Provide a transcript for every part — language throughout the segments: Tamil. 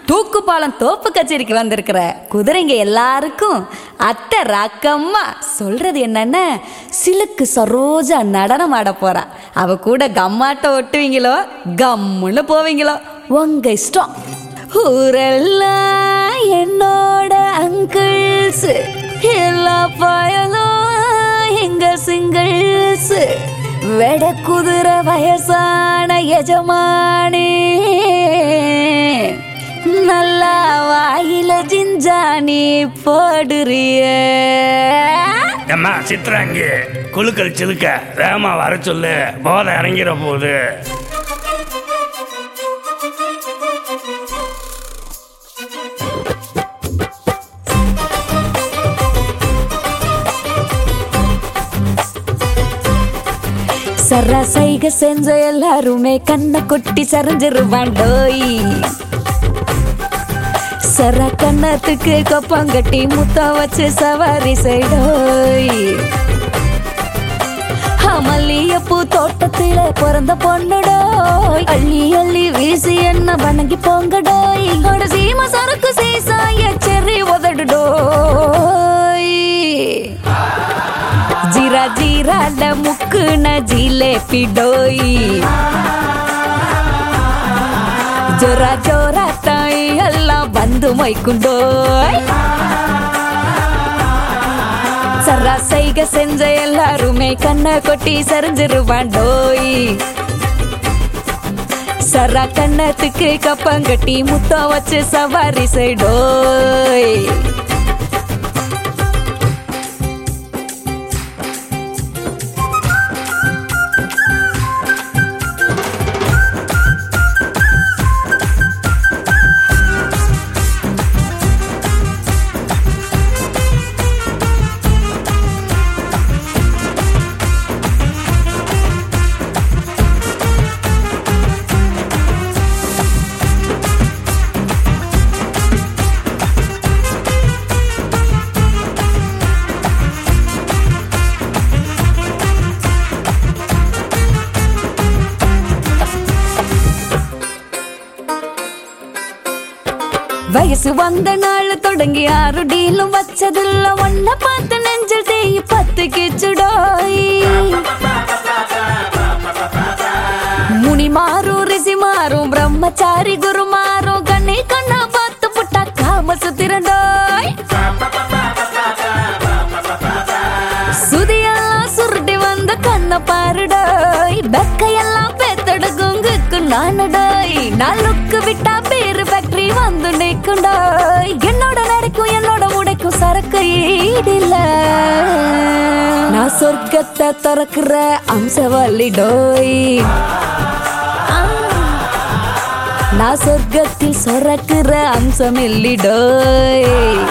தூக்குப்பாலம் தோப்பு கச்சேரிக்கு வந்திருக்கிற குதிரைங்க எல்லாருக்கும் அத்தை ராக்கம்மா சொல்றது என்னன்னா சிலுக்கு சரோஜா நடனம் ஆட போறா அவ கூட கம்மாட்ட ஒட்டுவீங்களோ கம்முன்னு போவீங்களோ உங்க இஷ்டம் ஊரெல்லாம் என்னோட அங்கிள்ஸ் எல்லா பயலும் எங்க சிங்கிள்ஸ் வெட குதிரை வயசான எஜமானி நல்லா வாயில ஜிஞ்சானி போடுறிய அம்மா சித்ராங்கி குழுக்கள் சிலுக்க வேகமா வர சொல்லு போதை இறங்கிற போகுது சர சைக செஞ்ச எல்லாருமே கண்ணை கொட்டி சரிஞ்சிருவாண்டோய் சர கண்ணத்துக்கு கொப்பங்கட்டி முத்தம் வச்சு சவாரி செய்டோய் மல்லியப்பூ தோட்டத்தில பிறந்த பொண்ணுடோய் அள்ளி அள்ளி வீசி என்ன வணங்கி போங்கடோய் அட சீம சரக்கு சீசாய செறி உதடுடோய் ஜீரா ஜீராட முக்குன ஜிலேபி டோய் ஜோரா ஜோரா தாய் எல்லாம் வந்து மைக்குண்டோய் சரா சைக செஞ்ச எல்லாருமே கண்ணை கொட்டி சரிஞ்சிருவாண்டோய் சரா கண்ணத்துக்கு கப்பங்கட்டி முத்தம் வச்சு சவாரி செய்டோய் வயசு வந்த நாள் தொடங்கி ஆறு டீலும் வச்சதில்ல ஒன்ன பார்த்து நெஞ்சல் தேய் பத்து கிச்சுடோய் முனி மாறும் ரிஷி மாறும் பிரம்மச்சாரி குரு மாறும் கண்ணே கண்ணா பார்த்து புட்டா காம சுத்திரண்டோய் சுதியெல்லாம் சுருட்டி வந்த கண்ண பாருடோய் பெக்கையெல்லாம் பெத்தடுகுங்குக்கு நானுடோய் நாளுக்கு விட்டா பேரு ஃபேக்டரி வந்து நிற்குண்டோய் என்னோட நடைக்கும் என்னோட உடைக்கும் சரக்கு ஈடில்ல நான் சொர்க்கத்தை திறக்கிற அம்சவல்லிடோய் நான் சொர்க்கத்தில் சொரக்குற அம்சம் இல்லிடோய்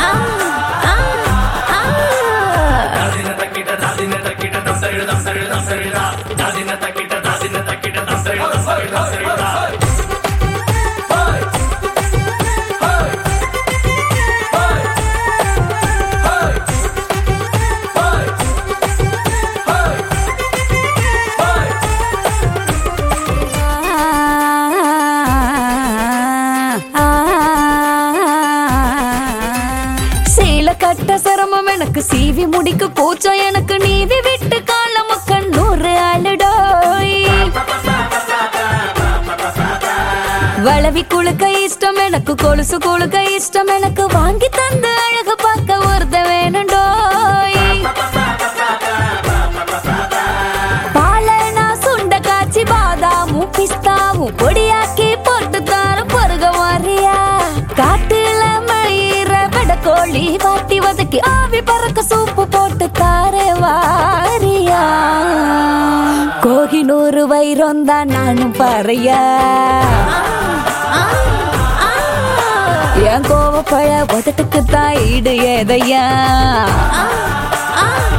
சீல கட்ட சிரமம் எனக்கு சீவி முடிக்க கூச்சம் எனக்கு நீவி விட்டு காலம் கண்ணூறு ஆளுடோய் வளவி குளுக்க இஷ்டம் எனக்கு கொலுசு குளுக்க இஷ்டம் எனக்கு வாங்கி தந்து அழகு பார்க்க ஒருத்த வேணுண்டோய் பாலனா சுண்ட காய்ச்சி பாதாமும் பிஸ்தாவும் பொடியாக்கி போட்டு தாரம் பருக வாரியா காட்டுல மயிர விட கோழி வாட்டி வதக்கி ஆவி பறக்க சூப்பு போட்டு தாரே வாரியா கோகினூறு வைரம் தான் நானும் பாறையா என் கோவப்பழ உதட்டுக்கு தான் ஈடு ஏதையா